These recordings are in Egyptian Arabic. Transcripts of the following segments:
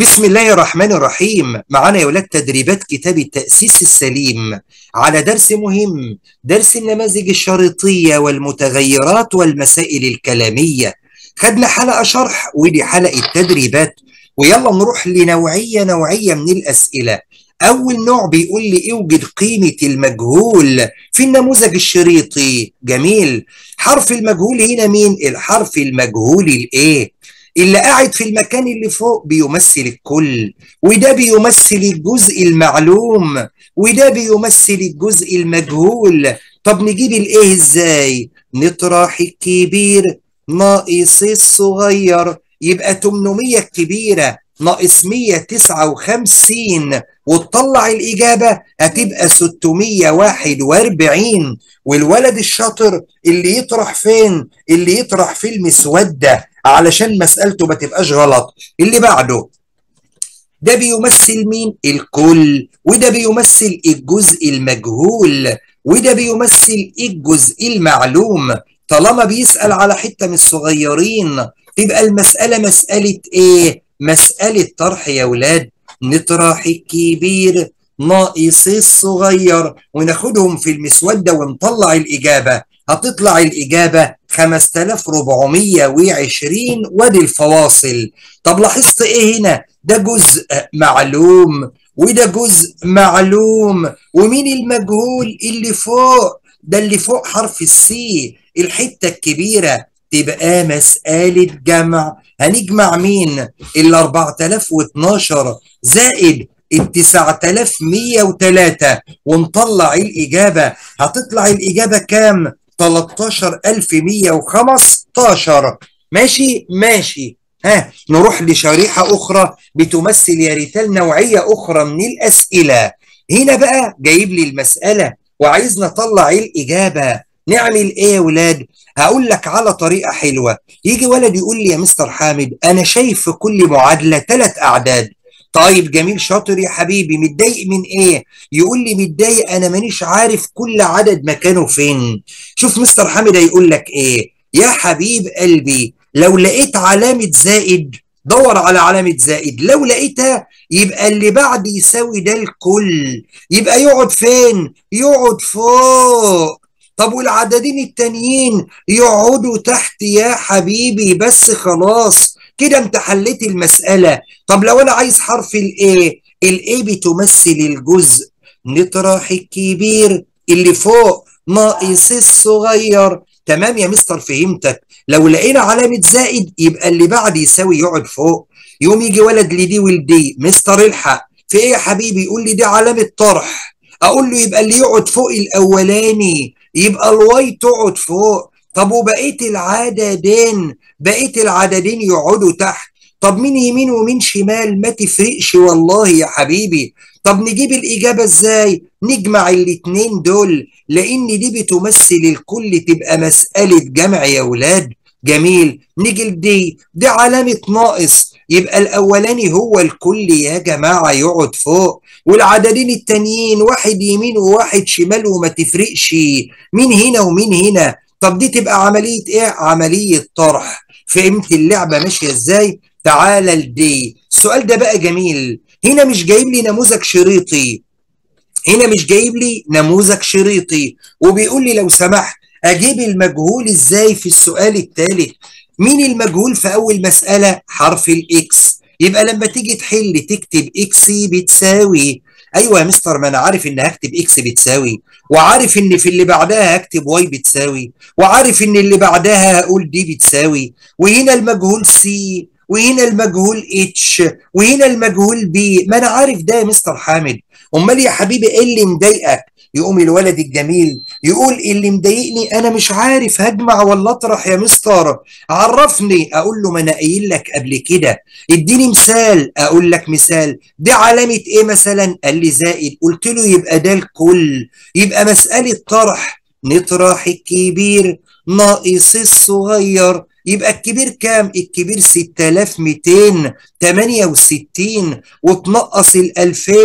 بسم الله الرحمن الرحيم معانا يا ولاد تدريبات كتاب التأسيس السليم على درس مهم درس النماذج الشريطية والمتغيرات والمسائل الكلامية خدنا حلقة شرح ودي حلقة تدريبات ويلا نروح لنوعية نوعية من الأسئلة أول نوع بيقول لي اوجد قيمة المجهول في النموذج الشريطي جميل حرف المجهول هنا مين الحرف المجهول الايه اللي قاعد في المكان اللي فوق بيمثل الكل وده بيمثل الجزء المعلوم وده بيمثل الجزء المجهول طب نجيب الايه ازاي نطرح الكبير ناقص الصغير يبقى 800 الكبيرة ناقص 159 وتطلع الإجابة هتبقى 641 والولد الشاطر اللي يطرح فين اللي يطرح في المسودة علشان مسألته ما تبقاش غلط اللي بعده ده بيمثل مين الكل وده بيمثل الجزء المجهول وده بيمثل الجزء المعلوم طالما بيسأل على حتة من الصغيرين تبقى المسألة مسألة ايه مسألة طرح يا ولاد نطرح الكبير ناقص الصغير وناخدهم في المسودة ونطلع الإجابة هتطلع الإجابة 5420 وادي الفواصل طب لاحظت إيه هنا ده جزء معلوم وده جزء معلوم ومين المجهول اللي فوق ده اللي فوق حرف السي الحتة الكبيرة تبقى مسألة جمع هنجمع مين ال 4012 زائد ال 9103 ونطلع الإجابة هتطلع الإجابة كام 13115 ماشي ماشي ها نروح لشريحة أخرى بتمثل يا ريتال نوعية أخرى من الأسئلة هنا بقى جايب لي المسألة وعايز نطلع الإجابة نعمل إيه يا ولاد هقول لك على طريقة حلوة يجي ولد يقول لي يا مستر حامد أنا شايف في كل معادلة ثلاث أعداد طيب جميل شاطر يا حبيبي متضايق من ايه يقول لي متضايق انا مانيش عارف كل عدد مكانه فين شوف مستر حامد هيقول لك ايه يا حبيب قلبي لو لقيت علامة زائد دور على علامة زائد لو لقيتها يبقى اللي بعد يساوي ده الكل يبقى يقعد فين يقعد فوق طب والعددين التانيين يقعدوا تحت يا حبيبي بس خلاص كده انت حليت المسألة طب لو انا عايز حرف الايه الايه بتمثل الجزء نطرح الكبير اللي فوق ناقص الصغير تمام يا مستر فهمتك لو لقينا علامة زائد يبقى اللي بعد يساوي يقعد فوق يوم يجي ولد لدي ولدي مستر الحق في ايه يا حبيبي يقول لي دي علامة طرح اقول له يبقى اللي يقعد فوق الاولاني يبقى الواي تقعد فوق طب وبقيه العددين بقيه العددين يقعدوا تحت طب مين يمين ومين شمال ما تفرقش والله يا حبيبي طب نجيب الإجابة إزاي؟ نجمع الاتنين دول لأن دي بتمثل الكل تبقى مسألة جمع يا ولاد جميل نيجي لدي دي علامة ناقص يبقى الأولاني هو الكل يا جماعة يقعد فوق والعددين التانيين واحد يمين وواحد شمال وما تفرقش مين هنا ومين هنا طب دي تبقى عملية ايه عملية طرح فهمت اللعبة ماشية ازاي تعالى لدي السؤال ده بقى جميل هنا مش جايب لي نموذج شريطي هنا مش جايب لي نموذج شريطي وبيقول لي لو سمحت اجيب المجهول ازاي في السؤال الثالث مين المجهول في اول مسألة حرف الاكس يبقى لما تيجي تحل تكتب اكس بتساوي ايوه يا مستر ما انا عارف ان هكتب اكس بتساوي وعارف ان في اللي بعدها هكتب واي بتساوي وعارف ان اللي بعدها هقول دي بتساوي وهنا المجهول سي وهنا المجهول اتش وهنا المجهول بي ما انا عارف ده يا مستر حامد امال يا حبيبي ايه اللي مضايقك يقوم الولد الجميل يقول اللي مضايقني انا مش عارف هجمع ولا اطرح يا مستر عرفني اقول له ما انا قايل لك قبل كده اديني مثال اقول لك مثال دي علامه ايه مثلا قال لي زائد قلت له يبقى ده الكل يبقى مساله طرح نطرح الكبير ناقص الصغير يبقى الكبير كام؟ الكبير 6268 وتنقص ال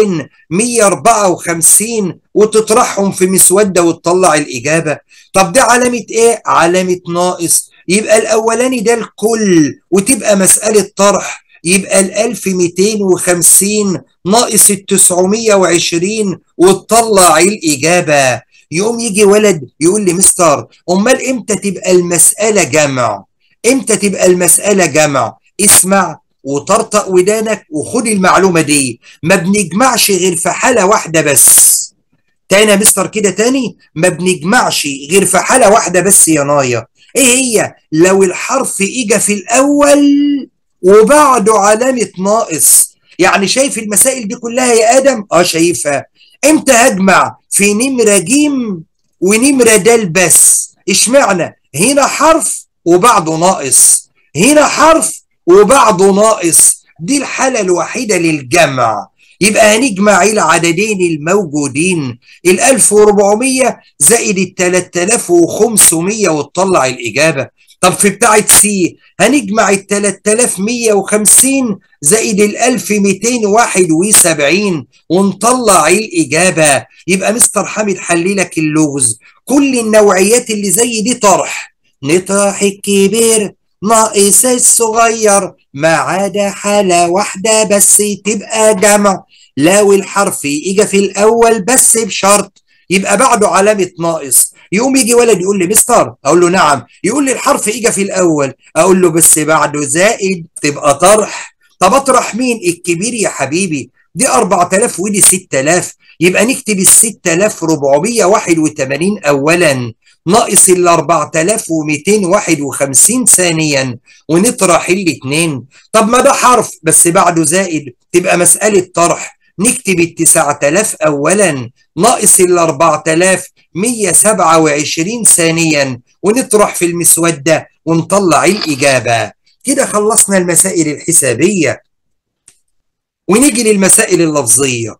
2154 وتطرحهم في مسودة وتطلع الإجابة. طب ده علامة إيه؟ علامة ناقص. يبقى الأولاني ده الكل وتبقى مسألة طرح يبقى ال 1250 ناقص ال 920 وتطلع الإجابة يقوم يجي ولد يقول لي مستر أمال إمتى تبقى المسألة جمع إمتى تبقى المسألة جمع اسمع وطرطق ودانك وخد المعلومة دي ما بنجمعش غير في حالة واحدة بس تاني يا مستر كده تاني ما بنجمعش غير في حالة واحدة بس يا نايا ايه هي لو الحرف اجى في الاول وبعده علامة ناقص يعني شايف المسائل دي كلها يا ادم اه شايفها امتى هجمع في نمرة جيم ونمرة دال بس اشمعنى هنا حرف وبعده ناقص هنا حرف وبعده ناقص دي الحالة الوحيدة للجمع يبقى هنجمع العددين الموجودين ال 1400 زائد ال 3500 وتطلع الإجابة طب في بتاعة سي هنجمع ال 3150 زائد ال 1271 ونطلع الإجابة يبقى مستر حامد حل لك اللغز كل النوعيات اللي زي دي طرح نطرح الكبير ناقص الصغير ما عدا حالة واحدة بس تبقى جمع لو الحرف اجى في الاول بس بشرط يبقى بعده علامة ناقص يقوم يجي ولد يقول لي مستر اقول له نعم يقول لي الحرف اجى في الاول اقول له بس بعده زائد تبقى طرح طب اطرح مين الكبير يا حبيبي دي 4000 ودي 6000 يبقى نكتب ال 6481 اولا ناقص ال 4251 ثانيا ونطرح الاثنين طب ما ده حرف بس بعده زائد تبقى مسألة طرح نكتب ال 9000 أولا ناقص ال 4127 ثانيا ونطرح في المسودة ونطلع الإجابة كده خلصنا المسائل الحسابية ونيجي للمسائل اللفظية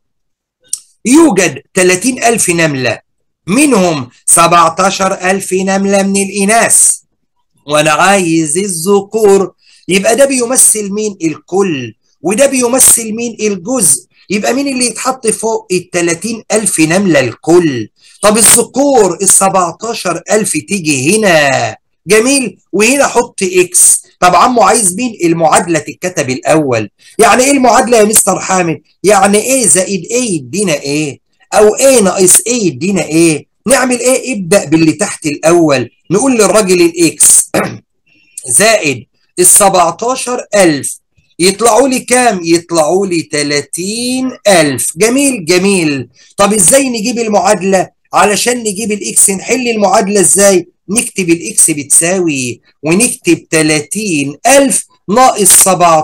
يوجد 30000 نملة منهم 17000 نملة من الإناث وأنا عايز الذكور يبقى ده بيمثل مين الكل وده بيمثل مين الجزء يبقى مين اللي يتحط فوق ال 30000 نملة الكل طب الذكور ال 17000 تيجي هنا جميل وهنا حط اكس طب عمو عايز مين المعادلة تتكتب الأول يعني ايه المعادلة يا مستر حامد يعني ايه زائد ايه يدينا ايه او ايه ناقص ايه يدينا ايه نعمل ايه ابدأ باللي تحت الأول نقول للراجل الاكس زائد ال 17000 يطلعوا لي كام؟ يطلعوا لي 30000 جميل جميل طب ازاي نجيب المعادلة؟ علشان نجيب الاكس نحل المعادلة ازاي؟ نكتب الاكس بتساوي ونكتب 30000 ناقص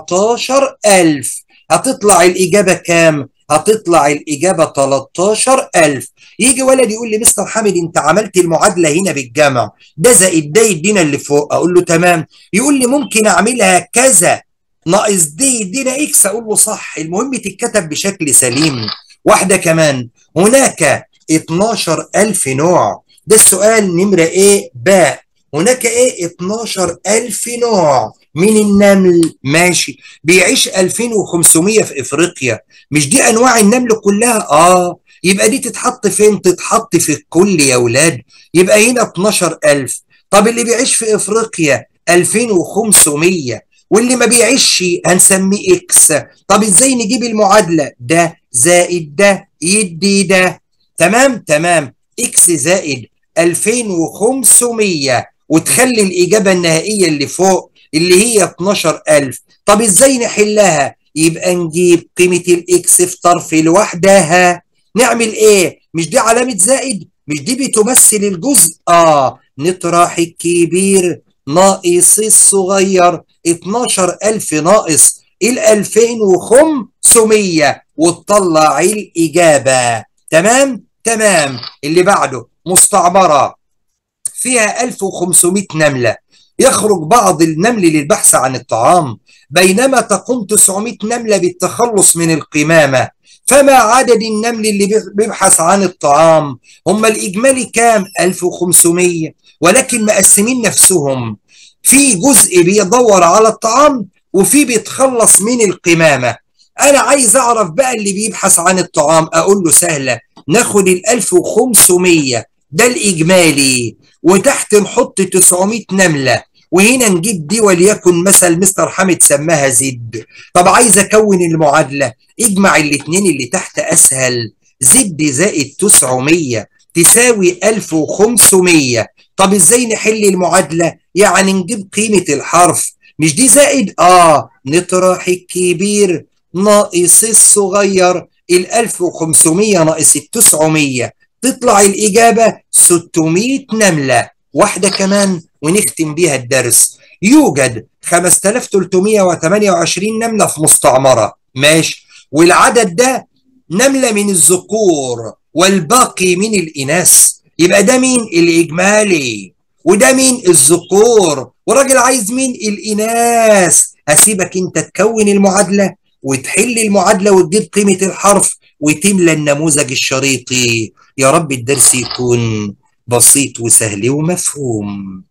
17000 هتطلع الإجابة كام؟ هتطلع الإجابة 13000 يجي ولد يقول لي مستر حامد انت عملت المعادلة هنا بالجمع ده زائد ده يدينا اللي فوق اقول له تمام يقول لي ممكن اعملها كذا ناقص دي يدينا اكس اقول له صح المهم تتكتب بشكل سليم واحدة كمان هناك 12000 نوع ده السؤال نمرة ايه باء هناك ايه 12000 نوع من النمل ماشي بيعيش 2500 في افريقيا مش دي انواع النمل كلها اه يبقى دي تتحط فين تتحط في الكل يا ولاد يبقى هنا 12000 طب اللي بيعيش في افريقيا 2500 واللي ما بيعيش هنسميه اكس طب ازاي نجيب المعادله ده زائد ده يدي ده تمام تمام اكس زائد 2500 وتخلي الاجابه النهائيه اللي فوق اللي هي 12000 طب ازاي نحلها يبقى نجيب قيمه الاكس في طرف لوحدها نعمل ايه مش دي علامه زائد مش دي بتمثل الجزء اه نطرح الكبير ناقص الصغير 12000 ناقص ال 2500 وتطلع الإجابة تمام تمام اللي بعده مستعمرة فيها 1500 نملة يخرج بعض النمل للبحث عن الطعام بينما تقوم 900 نملة بالتخلص من القمامة فما عدد النمل اللي بيبحث عن الطعام هم الإجمالي كام 1500 ولكن مقسمين نفسهم في جزء بيدور على الطعام وفي بيتخلص من القمامة أنا عايز أعرف بقى اللي بيبحث عن الطعام أقول له سهلة ناخد ال 1500 ده الإجمالي وتحت نحط 900 نملة وهنا نجيب دي وليكن مثل مستر حامد سماها زد طب عايز اكون المعادله اجمع الاثنين اللي تحت اسهل زد زائد 900 تساوي 1500 طب ازاي نحل المعادله يعني نجيب قيمه الحرف مش دي زائد اه نطرح الكبير ناقص الصغير ال 1500 ناقص ال 900 تطلع الإجابة 600 نملة واحدة كمان ونختم بيها الدرس يوجد 5328 نملة في مستعمرة ماشي والعدد ده نملة من الذكور والباقي من الإناث يبقى ده مين الإجمالي وده مين الذكور وراجل عايز مين الإناث هسيبك انت تكون المعادلة وتحل المعادلة وتجيب قيمة الحرف وتملى النموذج الشريطي يا رب الدرس يكون بسيط وسهل ومفهوم